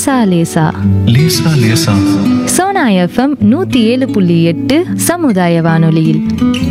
லேசா லேசா லேசா லேசா சோனா எஃப்எம் நூத்தி ஏழு புள்ளி எட்டு சமுதாய வானொலியில்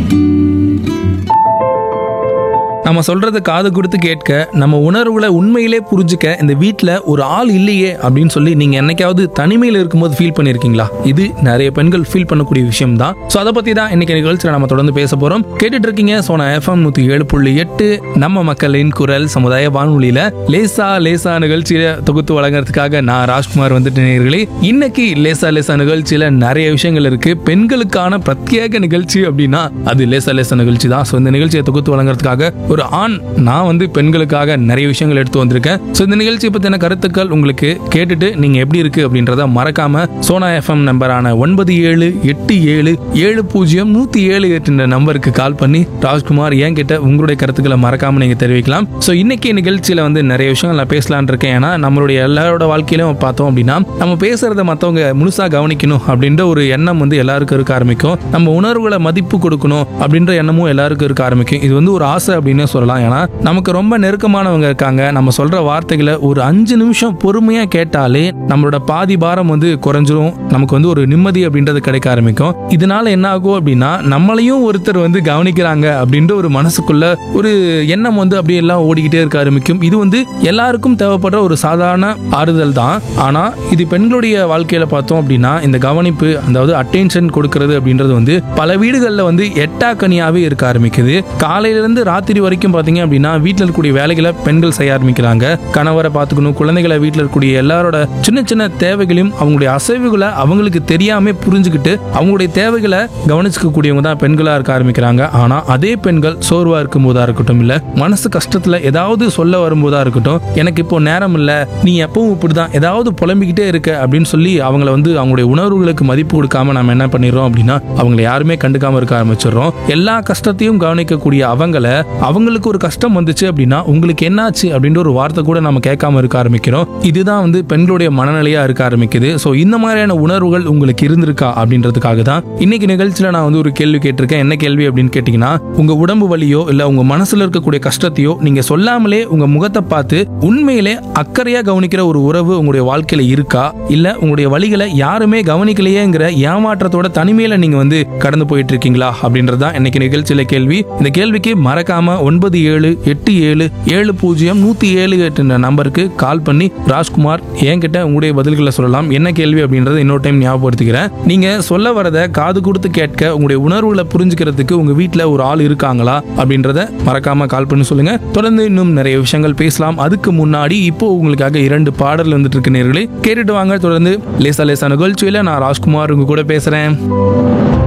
நம்ம சொல்றத காது கொடுத்து கேட்க நம்ம உணர்வுகளை உண்மையிலே புரிஞ்சுக்க இந்த வீட்டில் ஒரு ஆள் இல்லையே அப்படின்னு சொல்லி நீங்க என்னைக்காவது தனிமையில் இருக்கும்போது ஃபீல் பண்ணியிருக்கீங்களா இது நிறைய பெண்கள் ஃபீல் பண்ணக்கூடிய விஷயம் தான் ஸோ அதை பத்தி தான் இன்னைக்கு நிகழ்ச்சியில் நம்ம தொடர்ந்து பேச போறோம் கேட்டுட்டு இருக்கீங்க சோனா எஃப்எம் நூத்தி ஏழு புள்ளி எட்டு நம்ம மக்களின் குரல் சமுதாய வானொலியில லேசா லேசா நிகழ்ச்சியில தொகுத்து வழங்குறதுக்காக நான் ராஜ்குமார் வந்துட்டு நேயர்களே இன்னைக்கு லேசா லேசா நிகழ்ச்சியில நிறைய விஷயங்கள் இருக்கு பெண்களுக்கான பிரத்யேக நிகழ்ச்சி அப்படின்னா அது லேசா லேசா நிகழ்ச்சி தான் ஸோ இந்த நிகழ்ச்சியை தொகுத்து வழங்குறதுக்காக ஒரு ஆண் நான் வந்து பெண்களுக்காக நிறைய விஷயங்கள் எடுத்து வந்திருக்கேன் ஸோ இந்த நிகழ்ச்சியை பற்றின கருத்துக்கள் உங்களுக்கு கேட்டுட்டு நீங்க எப்படி இருக்கு அப்படின்றத மறக்காம சோனா எஃப்எம் நம்பரான ஒன்பது ஏழு எட்டு ஏழு ஏழு பூஜ்ஜியம் நூத்தி ஏழு எட்டுன்ற நம்பருக்கு கால் பண்ணி ராஜ்குமார் ஏன் கிட்ட உங்களுடைய கருத்துக்களை மறக்காம நீங்க தெரிவிக்கலாம் ஸோ இன்னைக்கு நிகழ்ச்சியில வந்து நிறைய விஷயங்கள் நான் பேசலாம்னு இருக்கேன் ஏன்னா நம்மளுடைய எல்லாரோட வாழ்க்கையிலும் பார்த்தோம் அப்படின்னா நம்ம பேசுறத மற்றவங்க முழுசா கவனிக்கணும் அப்படின்ற ஒரு எண்ணம் வந்து எல்லாருக்கும் இருக்க ஆரம்பிக்கும் நம்ம உணர்வுகளை மதிப்பு கொடுக்கணும் அப்படின்ற எண்ணமும் எல்லாருக்கும் இருக்க ஆரம்பிக்கும் இது வந்து ஒரு ஆசை அப்படின்னு சொல்லலாம் ஏன்னா நமக்கு ரொம்ப நெருக்கமானவங்க இருக்காங்க நம்ம சொல்ற வார்த்தைகளை ஒரு அஞ்சு நிமிஷம் பொறுமையா கேட்டாலே நம்மளோட பாதி பாரம் வந்து குறைஞ்சிரும் நமக்கு வந்து ஒரு நிம்மதி அப்படின்றது கிடைக்க ஆரம்பிக்கும் இதனால என்ன ஆகும் அப்படின்னா நம்மளையும் ஒருத்தர் வந்து கவனிக்கிறாங்க அப்படின்ற ஒரு மனசுக்குள்ள ஒரு எண்ணம் வந்து அப்படியே எல்லாம் ஓடிக்கிட்டே இருக்க ஆரம்பிக்கும் இது வந்து எல்லாருக்கும் தேவைப்படுற ஒரு சாதாரண ஆறுதல் தான் ஆனா இது பெண்களுடைய வாழ்க்கையில பார்த்தோம் அப்படின்னா இந்த கவனிப்பு அதாவது அட்டென்ஷன் கொடுக்கறது அப்படின்றது வந்து பல வீடுகளில் வந்து எட்டாக்கனியாவே இருக்க ஆரம்பிக்குது காலையில இருந்து ராத்திரி வரைக்கும் பாத்தீங்க அப்படின்னா வீட்டில் இருக்கக்கூடிய வேலைகளை பெண்கள் செய்ய ஆரம்பிக்கிறாங்க கணவரை பார்த்துக்கணும் குழந்தைகளை வீட்டில் இருக்கக்கூடிய எல்லாரோட சின்ன சின்ன தேவைகளையும் அவங்களுடைய அசைவுகளை அவங்களுக்கு தெரியாம புரிஞ்சுக்கிட்டு அவங்களுடைய தேவைகளை கவனிச்சுக்கக்கூடியவங்க தான் பெண்களா இருக்க ஆரம்பிக்கிறாங்க ஆனா அதே பெண்கள் சோர்வா இருக்கும் போதா இருக்கட்டும் இல்ல மனசு கஷ்டத்துல ஏதாவது சொல்ல வரும்போதா இருக்கட்டும் எனக்கு இப்போ நேரம் இல்ல நீ எப்பவும் இப்படிதான் ஏதாவது புலம்பிக்கிட்டே இருக்க அப்படின்னு சொல்லி அவங்கள வந்து அவங்களுடைய உணர்வுகளுக்கு மதிப்பு கொடுக்காம நம்ம என்ன பண்ணிடுறோம் அப்படின்னா அவங்கள யாருமே கண்டுக்காம இருக்க ஆரம்பிச்சிடுறோம் எல்லா கஷ்டத்தையும் கவனிக்கக்கூடிய அவங்கள அவங்களுக்கு ஒரு கஷ்டம் வந்துச்சு அப்படின்னா உங்களுக்கு என்னாச்சு அப்படின்ற ஒரு வார்த்தை கூட நம்ம கேட்காம இருக்க ஆரம்பிக்கிறோம் இதுதான் வந்து பெண்களுடைய மனநிலையா இருக்க ஆரம்பிக்குது ஸோ இந்த மாதிரியான உணர்வுகள் உங்களுக்கு இருந்திருக்கா அப்படின்றதுக்காக தான் இன்னைக்கு நிகழ்ச்சியில நான் வந்து ஒரு கேள்வி கேட்டிருக்கேன் என்ன கேள்வி அப்படின்னு கேட்டீங்கன்னா உங்க உடம்பு வலியோ இல்ல உங்க மனசுல இருக்கக்கூடிய கஷ்டத்தையோ நீங்க சொல்லாமலே உங்க முகத்தை பார்த்து உண்மையிலே அக்கறையா கவனிக்கிற ஒரு உறவு உங்களுடைய வாழ்க்கையில இருக்கா இல்ல உங்களுடைய வழிகளை யாருமே கவனிக்கலையேங்கிற ஏமாற்றத்தோட தனிமையில நீங்க வந்து கடந்து போயிட்டு இருக்கீங்களா அப்படின்றதுதான் இன்னைக்கு நிகழ்ச்சியில கேள்வி இந்த கேள்விக்கு மறக்காம ஒன்பது ஏழு எட்டு ஏழு ஏழு பூஜ்ஜியம் நூத்தி ஏழு எட்டுன்ற நம்பருக்கு கால் பண்ணி ராஜ்குமார் என்கிட்ட உங்களுடைய பதில்களை சொல்லலாம் என்ன கேள்வி அப்படின்றத இன்னொரு டைம் ஞாபகப்படுத்திக்கிறேன் நீங்க சொல்ல வரத காது கொடுத்து கேட்க உங்களுடைய உணர்வுகளை புரிஞ்சுக்கிறதுக்கு உங்க வீட்ல ஒரு ஆள் இருக்காங்களா அப்படின்றத மறக்காம கால் பண்ணி சொல்லுங்க தொடர்ந்து இன்னும் நிறைய விஷயங்கள் பேசலாம் அதுக்கு முன்னாடி இப்போ உங்களுக்காக இரண்டு பாடல் வந்துட்டு இருக்கு நேர்களே கேட்டுட்டு வாங்க தொடர்ந்து லேசா லேசா நிகழ்ச்சியில நான் ராஜ்குமார் உங்க கூட பேசுறேன்